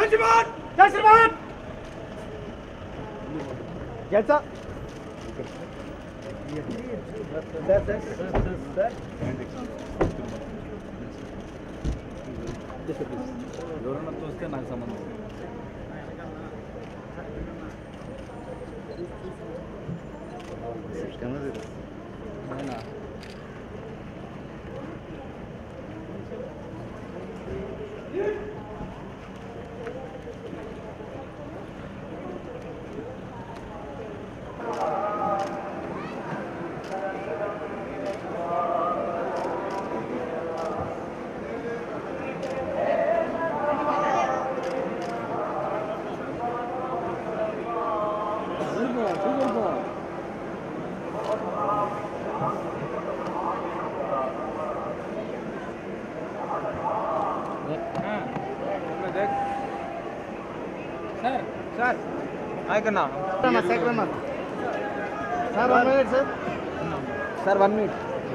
ఎవరన్నా చూస్తే నాకు సంబంధం అవునా? సార్ సార్ ఆయకన్నా sir one minute sir sir one minute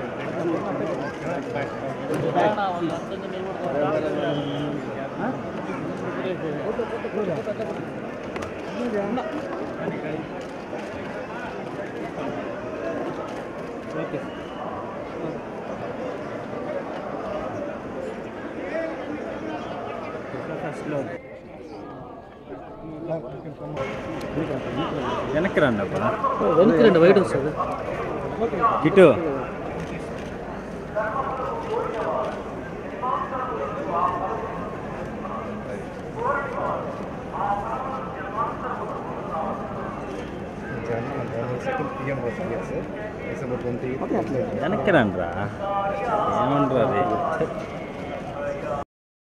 వెనక్కి రండి అబ్బా వెనక్కి రండి వైట్ వస్తుంది ఇటు వెనక్కి రండి రా ఏమంటారు అది